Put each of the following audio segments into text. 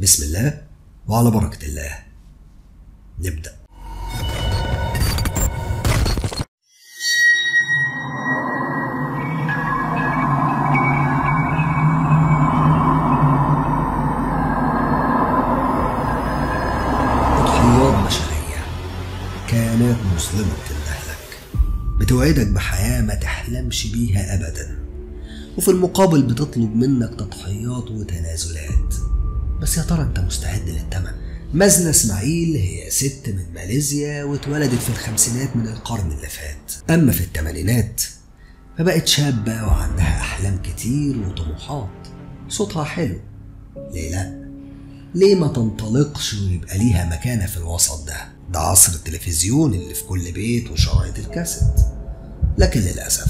بسم الله وعلى بركة الله نبدأ تضحيات بشرية كائنات مظلمة بتندهلك بتوعدك بحياة ما تحلمش بيها أبدا وفي المقابل بتطلب منك تضحيات وتنازلات بس يا ترى انت مستعد للثمن مازنة اسماعيل هي ست من ماليزيا واتولدت في الخمسينات من القرن اللي فات أما في الثمانينات فبقت شابة وعندها أحلام كتير وطموحات صوتها حلو ليه لأ؟ ليه ما تنطلقش ويبقى ليها مكانة في الوسط ده؟ ده عصر التلفزيون اللي في كل بيت وشرايط الكاسيت لكن للأسف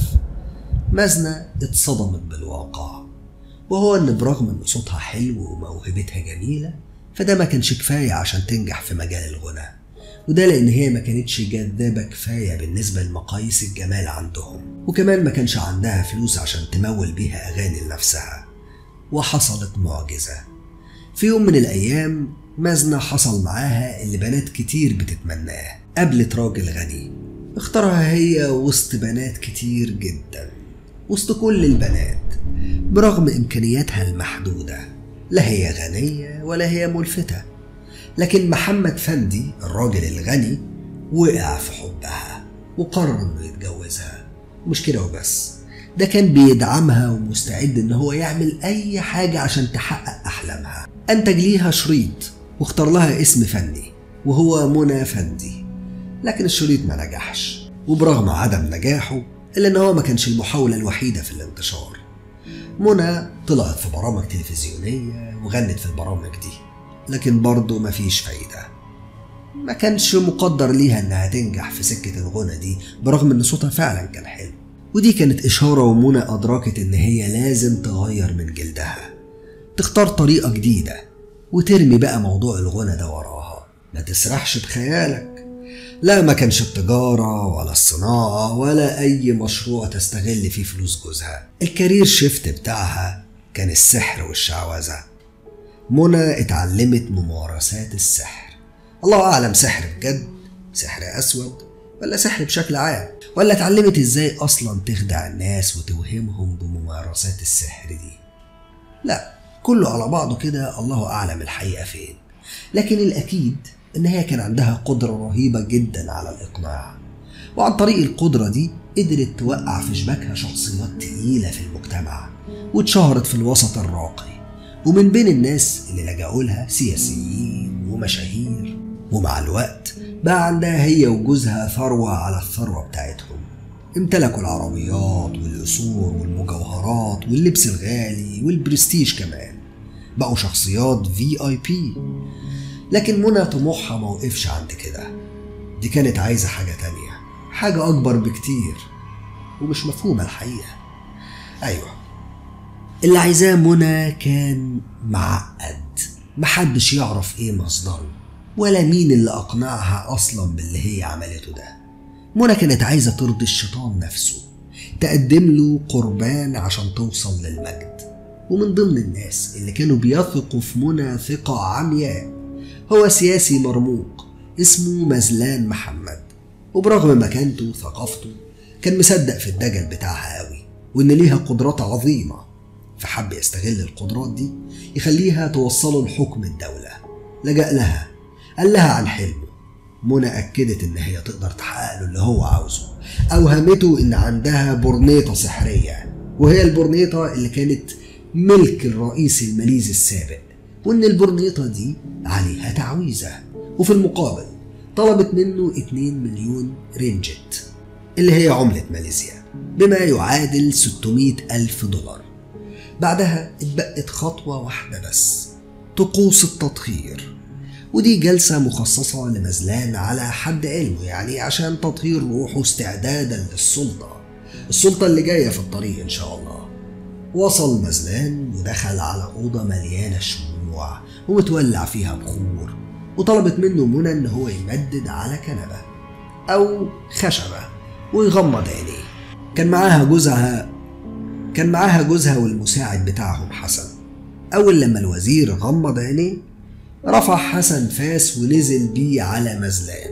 مازنة اتصدمت بالواقع وهو ان برغم ان صوتها حلو وموهبتها جميلة فده ما كانش كفاية عشان تنجح في مجال الغنى وده لان هي ما كانتش جذابة كفاية بالنسبة لمقاييس الجمال عندهم وكمان ما كانش عندها فلوس عشان تمول بيها اغاني لنفسها وحصلت معجزة في يوم من الايام مازنة حصل معاها اللي بنات كتير بتتمناه قابلت راجل غني اختارها هي وسط بنات كتير جدا وسط كل البنات برغم إمكانياتها المحدودة لا هي غنية ولا هي ملفتة لكن محمد فندي الراجل الغني وقع في حبها وقرر انه يتجوزها مش كده وبس ده كان بيدعمها ومستعد ان هو يعمل اي حاجة عشان تحقق احلامها انتج ليها شريط واختار لها اسم فني وهو منى فندي لكن الشريط ما نجحش وبرغم عدم نجاحه إلا إن هو ما كانش المحاولة الوحيدة في الانتشار منى طلعت في برامج تلفزيونية وغنت في البرامج دي لكن برضه مفيش فايدة ما كانش مقدر ليها إنها تنجح في سكة الغنى دي برغم إن صوتها فعلا كان حلو ودي كانت إشارة ومنى أدركت إن هي لازم تغير من جلدها تختار طريقة جديدة وترمي بقى موضوع الغنى ده وراها ما تسرحش بخيالك لا ما كانش التجارة ولا الصناعة ولا أي مشروع تستغل فيه فلوس جوزها الكارير شيفت بتاعها كان السحر والشعوذة منى اتعلمت ممارسات السحر الله أعلم سحر بجد سحر أسود ولا سحر بشكل عام ولا اتعلمت ازاي أصلا تخدع الناس وتوهمهم بممارسات السحر دي لا كله على بعضه كده الله أعلم الحقيقة فين لكن الأكيد إن هي كان عندها قدرة رهيبة جدا على الإقناع وعن طريق القدرة دي قدرت توقع في شباكها شخصيات تقيلة في المجتمع واتشهرت في الوسط الراقي ومن بين الناس اللي لجأوا لها سياسيين ومشاهير ومع الوقت بقى عندها هي وجوزها ثروة على الثروة بتاعتهم امتلكوا العربيات والقصور والمجوهرات واللبس الغالي والبرستيج كمان بقوا شخصيات في اي بي لكن منى طموحها ما وقفش عند كده دي كانت عايزة حاجة تانية حاجة أكبر بكتير ومش مفهومة الحقيقة أيوة اللي عايزاه منى كان معقد محدش يعرف ايه مصدره ولا مين اللي أقنعها أصلا باللي هي عملته ده منى كانت عايزة ترضي الشيطان نفسه تقدم له قربان عشان توصل للمجد ومن ضمن الناس اللي كانوا بيثقوا في منى ثقة عمياء هو سياسي مرموق اسمه مزلان محمد وبرغم مكانته وثقافته كان مصدق في الدجل بتاعها قوي وإن ليها قدرات عظيمة فحب يستغل القدرات دي يخليها توصله لحكم الدولة لجأ لها قال لها عن حلمه منى أكدت إن هي تقدر تحقق له اللي هو عاوزه أوهمته إن عندها برنيطة سحرية وهي البرنيطة اللي كانت ملك الرئيس الماليزي السابق وإن البرنيطة دي عليها تعويذة وفي المقابل طلبت منه 2 مليون رينجت اللي هي عملة ماليزيا بما يعادل 600 ألف دولار بعدها اتبقت خطوة واحدة بس طقوس التطهير ودي جلسة مخصصة لمزلان على حد علمه يعني عشان تطهير روحه استعدادا للسلطة السلطة اللي جاية في الطريق إن شاء الله وصل مزلان ودخل على أوضة مليانة شموع ومتولع فيها بخور وطلبت منه منى إن هو يمدد على كنبة أو خشبة ويغمض عينيه كان معاها جوزها كان معاها جوزها والمساعد بتاعهم حسن أول لما الوزير غمض عينيه رفع حسن فاس ونزل بيه على مزلان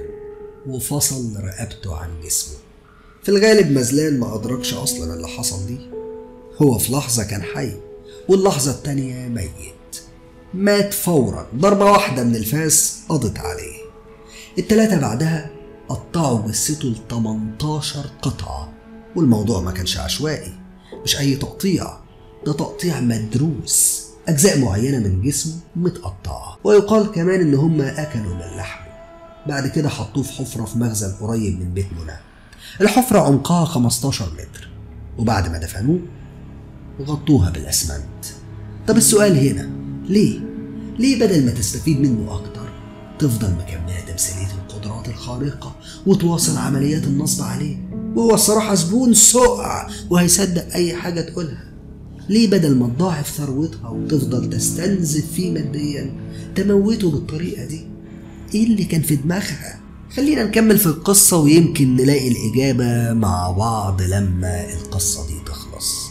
وفصل رقبته عن جسمه في الغالب مزلان ما أدركش أصلا اللي حصل دي هو في لحظة كان حي واللحظة التانية ميت مات فورا ضربة واحدة من الفاس قضت عليه التلاتة بعدها قطعوا جثته ل 18 قطعة والموضوع ما كانش عشوائي مش أي تقطيع ده تقطيع مدروس أجزاء معينة من جسمه متقطعة ويقال كمان إن هم أكلوا من لحمه بعد كده حطوه في حفرة في مخزن قريب من بيت منى الحفرة عمقها 15 متر وبعد ما دفنوه غطوها بالأسمنت طب السؤال هنا ليه؟ ليه بدل ما تستفيد منه أكتر تفضل مكملة تمثيلية القدرات الخارقة وتواصل عمليات النصب عليه وهو الصراحة زبون سقع وهيصدق أي حاجة تقولها ليه بدل ما تضاعف ثروتها وتفضل تستنزف فيه ماديا تموته بالطريقة دي ايه اللي كان في دماغها خلينا نكمل في القصة ويمكن نلاقي الإجابة مع بعض لما القصة دي تخلص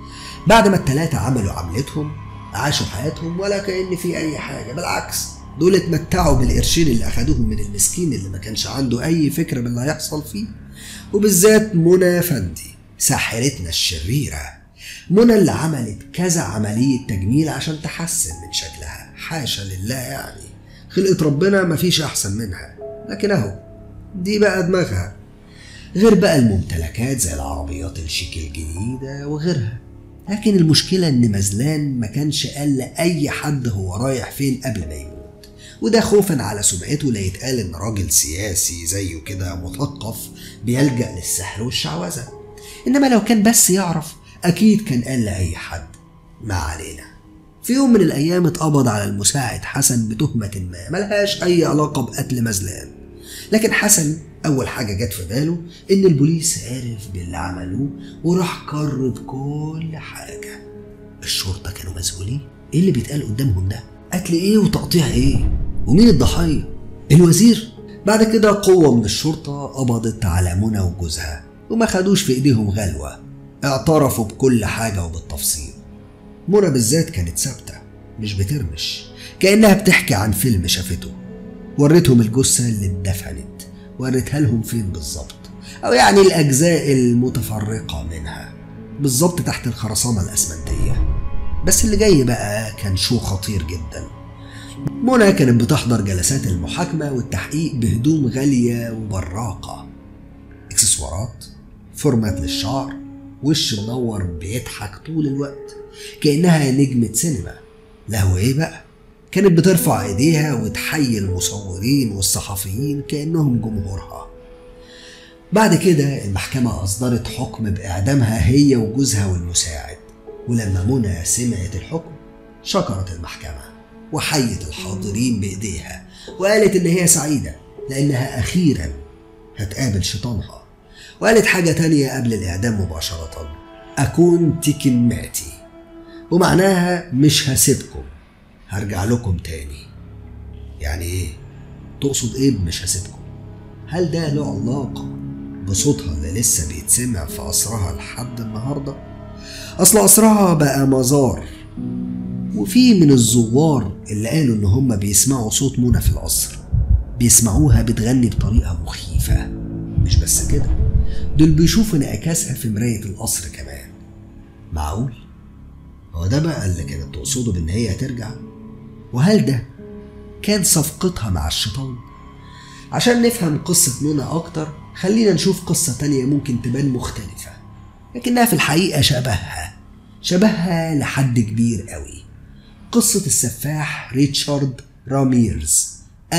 بعد ما التلاتة عملوا عملتهم عاشوا حياتهم ولا كأن في أي حاجة بالعكس دول اتمتعوا بالقرشين اللي أخدوهم من المسكين اللي ما كانش عنده أي فكرة باللي هيحصل فيه وبالذات منى فندي ساحرتنا الشريرة منى اللي عملت كذا عملية تجميل عشان تحسن من شكلها حاشا لله يعني خلقة ربنا مفيش أحسن منها لكن أهو دي بقى دماغها غير بقى الممتلكات زي العربيات الشيك الجديدة وغيرها لكن المشكلة إن مزلان ما كانش قال لأي حد هو رايح فين قبل ما يموت وده خوفا على سمعته لا يتقال إن راجل سياسي زيه كده مثقف بيلجأ للسحر والشعوذة إنما لو كان بس يعرف أكيد كان قال لأي حد ما علينا في يوم من الأيام اتقبض على المساعد حسن بتهمة ما ملهاش أي علاقة بقتل مزلان لكن حسن أول حاجة جت في باله إن البوليس عرف باللي عملوه وراح قرب كل حاجة الشرطة كانوا مسؤولين إيه اللي بيتقال قدامهم ده؟ قتل إيه وتقطيع إيه؟ ومين الضحية؟ الوزير؟ بعد كده قوة من الشرطة قبضت على منى وجوزها وما خدوش في إيديهم غلوة اعترفوا بكل حاجة وبالتفصيل منى بالذات كانت ثابتة مش بترمش كأنها بتحكي عن فيلم شافته وريتهم الجثة اللي اتدفنت وريتها لهم فين بالظبط أو يعني الأجزاء المتفرقة منها بالظبط تحت الخرسانة الأسمنتية بس اللي جاي بقى كان شو خطير جدا منى كانت بتحضر جلسات المحاكمة والتحقيق بهدوم غالية وبراقة اكسسوارات فورمات للشعر وش منور بيضحك طول الوقت كأنها نجمة سينما له ايه بقى كانت بترفع ايديها وتحيي المصورين والصحفيين كأنهم جمهورها بعد كده المحكمة أصدرت حكم بإعدامها هي وجوزها والمساعد ولما منى سمعت الحكم شكرت المحكمة وحيت الحاضرين بإيديها وقالت إن هي سعيدة لأنها أخيرا هتقابل شيطانها وقالت حاجة تانية قبل الإعدام مباشرة أكون تيكن ماتي ومعناها مش هسيبكم هرجع لكم تاني يعني ايه تقصد ايه مش هسيبكم هل ده له علاقة بصوتها اللي لسه بيتسمع في قصرها لحد النهاردة أصل قصرها بقى مزار وفي من الزوار اللي قالوا إن هم بيسمعوا صوت منى في القصر بيسمعوها بتغني بطريقة مخيفة مش بس كده دول بيشوفوا انعكاسها في مراية القصر كمان معقول؟ هو ده بقى اللي كانت تقصده بإن هي هترجع؟ وهل ده كان صفقتها مع الشيطان؟ عشان نفهم قصة منى أكتر خلينا نشوف قصة تانية ممكن تبان مختلفة لكنها في الحقيقة شبهها شبهها لحد كبير قوي قصة السفاح ريتشارد راميرز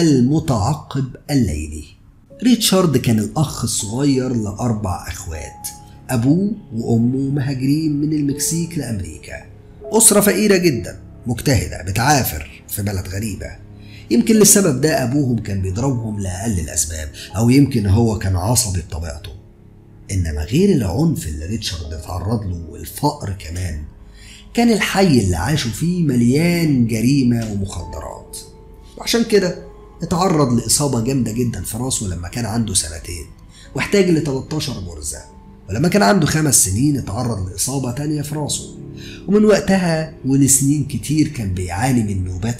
المتعقب الليلي ريتشارد كان الأخ الصغير لأربع أخوات أبوه وأمه مهاجرين من المكسيك لأمريكا أسرة فقيرة جدا مجتهدة بتعافر في بلد غريبة يمكن للسبب ده أبوهم كان بيضربهم لأقل الأسباب أو يمكن هو كان عصبي بطبيعته إنما غير العنف اللي ريتشارد اتعرض له والفقر كمان كان الحي اللي عاشوا فيه مليان جريمة ومخدرات وعشان كده اتعرض لإصابة جامدة جدا في راسه لما كان عنده سنتين واحتاج ل 13 غرزة ولما كان عنده خمس سنين اتعرض لإصابة تانية في راسه ومن وقتها ولسنين كتير كان بيعاني من نوبات صرع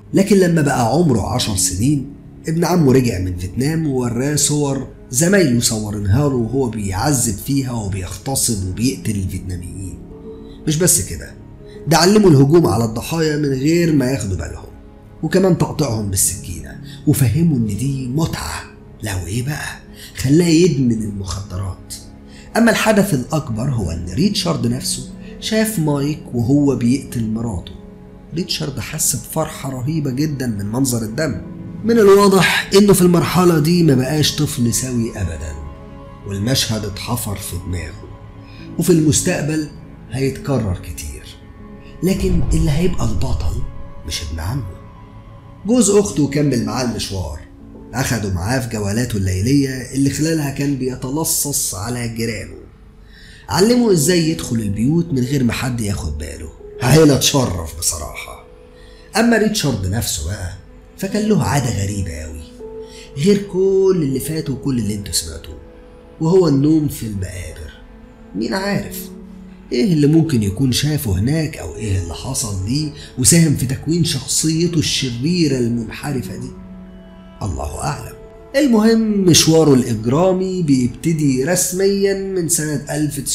لكن لما بقى عمره عشر سنين ابن عمه رجع من فيتنام ووراه صور زمايله صورناها له وهو بيعذب فيها وبيغتصب وبيقتل الفيتناميين مش بس كده ده علموا الهجوم على الضحايا من غير ما ياخدوا بالهم وكمان تقطيعهم بالسكينة وفهموا إن دي متعة لو إيه بقى خلاه يدمن المخدرات أما الحدث الأكبر هو إن ريتشارد نفسه شاف مايك وهو بيقتل مراته ريتشارد حس بفرحة رهيبة جدا من منظر الدم من الواضح إنه في المرحلة دي ما بقاش طفل سوي أبدا والمشهد اتحفر في دماغه وفي المستقبل هيتكرر كتير لكن اللي هيبقى البطل مش ابن عمه جوز أخته كمل معاه المشوار أخدوا معاه في جولاته الليلية اللي خلالها كان بيتلصص على جيرانه علمه ازاي يدخل البيوت من غير ما حد ياخد باله عيلة تشرف بصراحة أما ريتشارد نفسه بقى فكان له عادة غريبة أوي غير كل اللي فات وكل اللي انتوا سمعتوه وهو النوم في المقابر مين عارف ايه اللي ممكن يكون شافه هناك او ايه اللي حصل ليه وساهم في تكوين شخصيته الشريرة المنحرفة دي الله أعلم المهم مشواره الإجرامي بيبتدي رسميا من سنة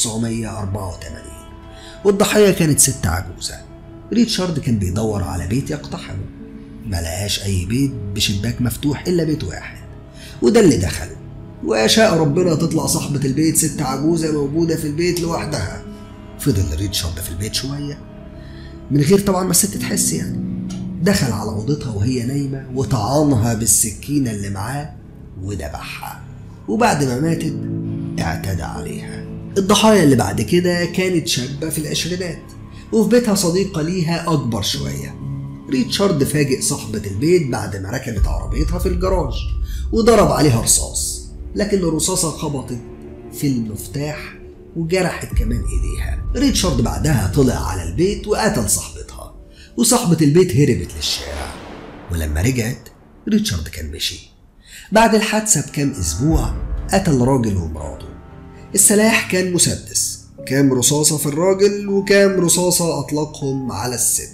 1984 والضحية كانت ست عجوزة ريتشارد كان بيدور على بيت يقتحمه ملقاش أي بيت بشباك مفتوح إلا بيت واحد وده اللي دخله ويشاء ربنا تطلع صاحبة البيت ست عجوزة موجودة في البيت لوحدها فضل ريتشارد في البيت شوية من غير طبعا ما الست تحس يعني دخل على أوضتها وهي نايمة وطعنها بالسكينة اللي معاه وذبحها وبعد ما ماتت اعتدى عليها الضحايا اللي بعد كده كانت شابة في العشرينات وفي بيتها صديقة ليها أكبر شوية ريتشارد فاجئ صاحبة البيت بعد ما ركبت عربيتها في الجراج وضرب عليها رصاص لكن الرصاصة خبطت في المفتاح وجرحت كمان ايديها ريتشارد بعدها طلع على البيت وقتل صاحبتها وصاحبة البيت هربت للشارع ولما رجعت ريتشارد كان مشي بعد الحادثة بكام أسبوع قتل راجل ومراته السلاح كان مسدس كام رصاصة في الراجل وكام رصاصة أطلقهم على الست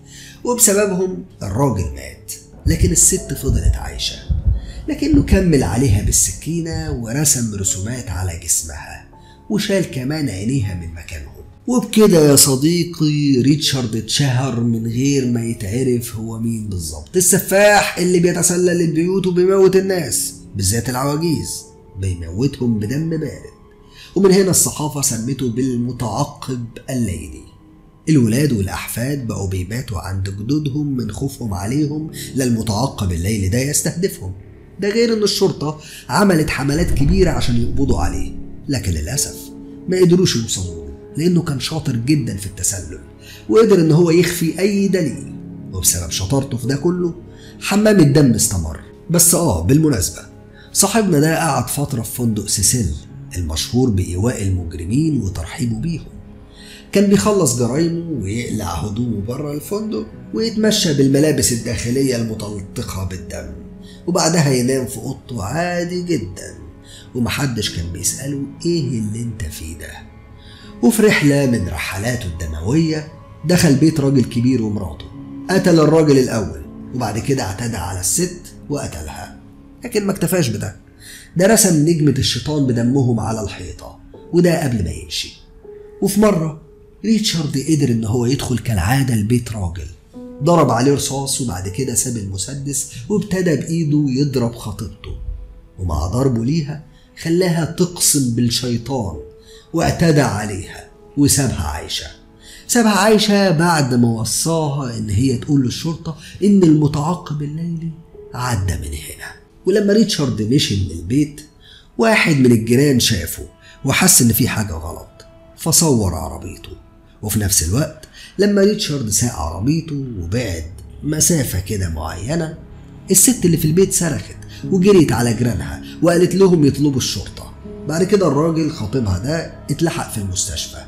وبسببهم الراجل مات لكن الست فضلت عايشة لكنه كمل عليها بالسكينة ورسم رسومات على جسمها وشال كمان عينيها من مكانهم وبكده يا صديقي ريتشارد اتشهر من غير ما يتعرف هو مين بالظبط السفاح اللي بيتسلل البيوت وبيموت الناس بالذات العواجيز بيموتهم بدم بارد ومن هنا الصحافة سمته بالمتعقب الليلي الولاد والأحفاد بقوا بيباتوا عند جدودهم من خوفهم عليهم للمتعقب الليلي ده يستهدفهم ده غير ان الشرطة عملت حملات كبيرة عشان يقبضوا عليه لكن للأسف ما قدروش يوصلوا له لأنه كان شاطر جدا في التسلل وقدر إن هو يخفي أي دليل وبسبب شطارته في ده كله حمام الدم استمر بس آه بالمناسبة صاحبنا ده قعد فترة في فندق سيسيل المشهور بإيواء المجرمين وترحيبه بيهم كان بيخلص جرايمه ويقلع هدومه بره الفندق ويتمشى بالملابس الداخلية المتلطخة بالدم وبعدها ينام في أوضته عادي جدا ومحدش كان بيسأله إيه اللي أنت فيه ده وفي رحلة من رحلاته الدموية دخل بيت راجل كبير ومراته قتل الراجل الأول وبعد كده اعتدى على الست وقتلها لكن ما اكتفاش بده ده رسم نجمة الشيطان بدمهم على الحيطة وده قبل ما يمشي وفي مرة ريتشارد قدر إن هو يدخل كالعادة لبيت راجل ضرب عليه رصاص وبعد كده ساب المسدس وابتدى بإيده يضرب خطيبته ومع ضربه ليها خلاها تقسم بالشيطان واعتدى عليها وسابها عايشة سابها عايشة بعد ما وصاها إن هي تقول للشرطة إن المتعقب الليلي عدى من هنا ولما ريتشارد مشي من البيت واحد من الجيران شافه وحس إن في حاجة غلط فصور عربيته وفي نفس الوقت لما ريتشارد ساق عربيته وبعد مسافة كده معينة الست اللي في البيت صرخت وجريت على جيرانها وقالت لهم يطلبوا الشرطة بعد كده الراجل خطيبها ده اتلحق في المستشفى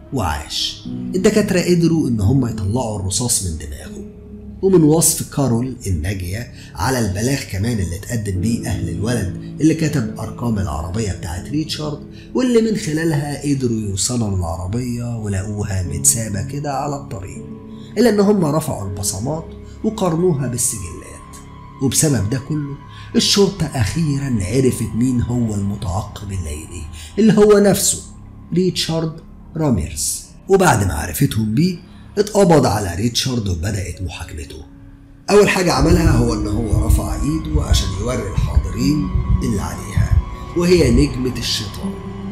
وعاش الدكاترة قدروا إن هم يطلعوا الرصاص من دماغه ومن وصف كارول الناجية على البلاغ كمان اللي اتقدم بيه أهل الولد اللي كتب أرقام العربية بتاعت ريتشارد واللي من خلالها قدروا يوصلوا للعربية ولقوها متسابة كده على الطريق إلا إن هم رفعوا البصمات وقارنوها بالسجلات وبسبب ده كله الشرطة أخيرا عرفت مين هو المتعقب الليلي اللي هو نفسه ريتشارد راميرز وبعد ما عرفتهم بيه اتقبض على ريتشارد وبدأت محاكمته أول حاجة عملها هو إن هو رفع إيده عشان يوري الحاضرين اللي عليها وهي نجمة الشيطان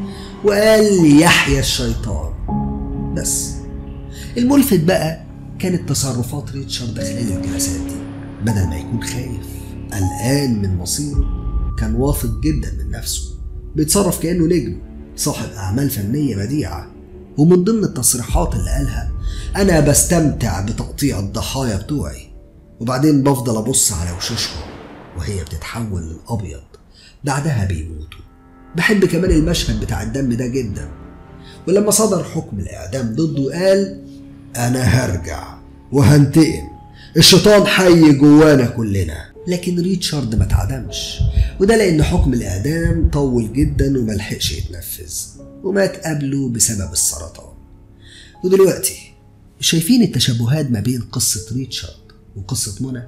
وقال يحيى الشيطان بس الملفت بقى كانت تصرفات ريتشارد خلال الجلسات دي بدل ما يكون خايف قلقان من مصيره كان واثق جدا من نفسه بيتصرف كأنه نجم صاحب أعمال فنية بديعة ومن ضمن التصريحات اللي قالها أنا بستمتع بتقطيع الضحايا بتوعي وبعدين بفضل أبص على وشوشهم وهي بتتحول للأبيض بعدها بيموتوا بحب كمان المشهد بتاع الدم ده جدا ولما صدر حكم الإعدام ضده قال أنا هرجع وهنتقم الشيطان حي جوانا كلنا لكن ريتشارد ما اتعدمش وده لأن حكم الإعدام طول جدا وملحقش يتنفذ ومات قبله بسبب السرطان ودلوقتي شايفين التشابهات ما بين قصة ريتشارد وقصة منى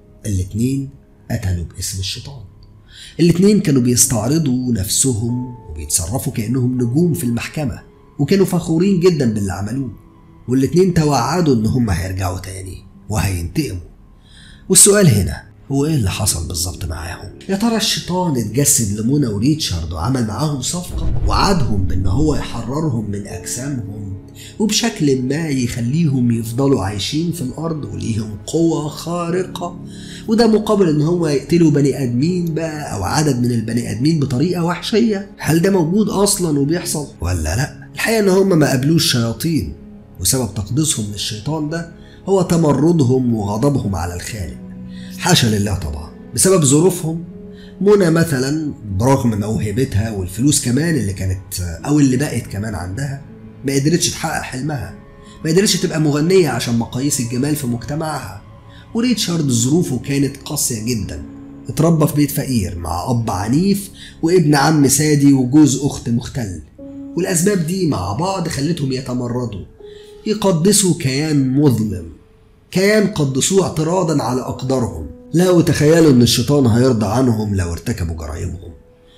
الاتنين قتلوا باسم الشيطان الاتنين كانوا بيستعرضوا نفسهم وبيتصرفوا كأنهم نجوم في المحكمة وكانوا فخورين جدا باللي عملوه والاتنين توعدوا ان هم هيرجعوا تاني وهينتقموا والسؤال هنا هو ايه اللي حصل بالظبط معاهم يا ترى الشيطان اتجسد لمنى وريتشارد وعمل معاهم صفقة وعدهم بان هو يحررهم من اجسامهم وبشكل ما يخليهم يفضلوا عايشين في الارض وليهم قوة خارقة وده مقابل ان هم يقتلوا بني ادمين بقى او عدد من البني ادمين بطريقة وحشية هل ده موجود اصلا وبيحصل ولا لا الحقيقة ان هم ما قابلوش شياطين وسبب تقديسهم للشيطان ده هو تمردهم وغضبهم على الخالق حاشا لله طبعا بسبب ظروفهم منى مثلا برغم موهبتها والفلوس كمان اللي كانت او اللي بقت كمان عندها ما قدرتش تحقق حلمها ما قدرتش تبقى مغنية عشان مقاييس الجمال في مجتمعها وريتشارد ظروفه كانت قاسية جدا اتربى في بيت فقير مع أب عنيف وابن عم سادي وجوز أخت مختل والأسباب دي مع بعض خلتهم يتمردوا يقدسوا كيان مظلم كيان قدسوه اعتراضا على أقدارهم لا وتخيلوا إن الشيطان هيرضى عنهم لو ارتكبوا جرائمهم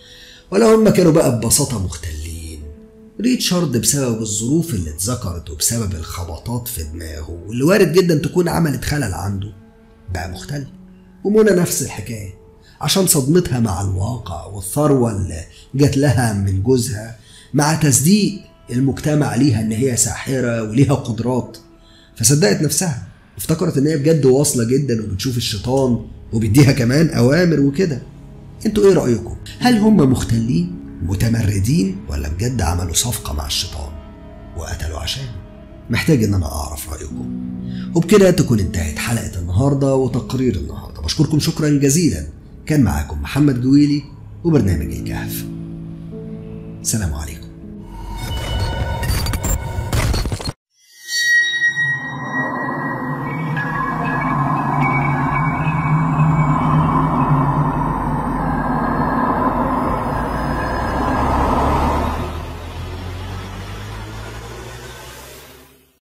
ولا هم كانوا بقى ببساطة مختلين ريتشارد بسبب الظروف اللي اتذكرت وبسبب الخبطات في دماغه واللي وارد جدا تكون عملت خلل عنده بقى مختل ومنى نفس الحكاية عشان صدمتها مع الواقع والثروة اللي جات لها من جوزها مع تصديق المجتمع ليها ان هي ساحرة وليها قدرات فصدقت نفسها افتكرت ان هي بجد واصلة جدا وبتشوف الشيطان وبيديها كمان اوامر وكده انتوا ايه رأيكم هل هم مختلين متمردين ولا بجد عملوا صفقة مع الشيطان وقتلوا عشانه محتاج ان انا اعرف رأيكم وبكده تكون انتهت حلقة النهاردة وتقرير النهاردة بشكركم شكرا جزيلا كان معاكم محمد جويلي وبرنامج الكهف سلام عليكم